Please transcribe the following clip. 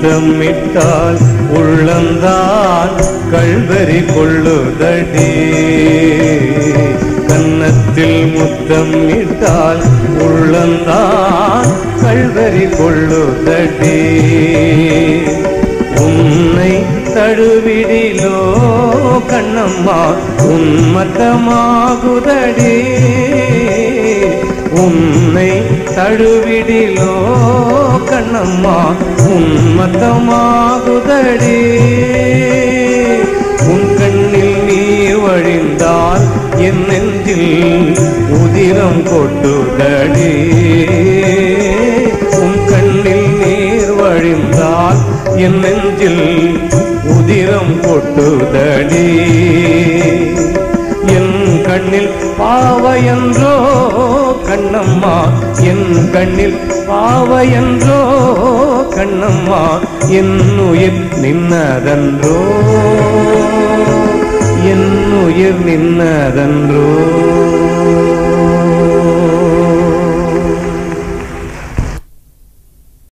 முத்தமிட்டால் உள்ளந்தான் கல்வரி கொள்ளுதடி கன்னத்தில் முத்தமிட்டால் உள்ளந்தான் கல்வரி கொள்ளுதடி உன்னை தழுவிடிலோ கண்ணம்மா உன்மத்தமாகுதடி உன்னை தழுவிடிலோ கண்ணம்மா உன்மத்தமாகுதடி உன் கண்ணில் நீர் வழிந்தால் என் நெஞ்சில் உதிரம் கொட்டுதடி உன் கண்ணில் நீர் வழிந்தால் என் நெஞ்சில் உதிரம் கொட்டுதடி என் கண்ணில் பாவையன்றோ கண்ணம்மா என் கண்ணில் பாவையன்றோ கண்ணம்மா என் உயிர் நின்னதன்றோ என் உயிர் நின்னதன்றோ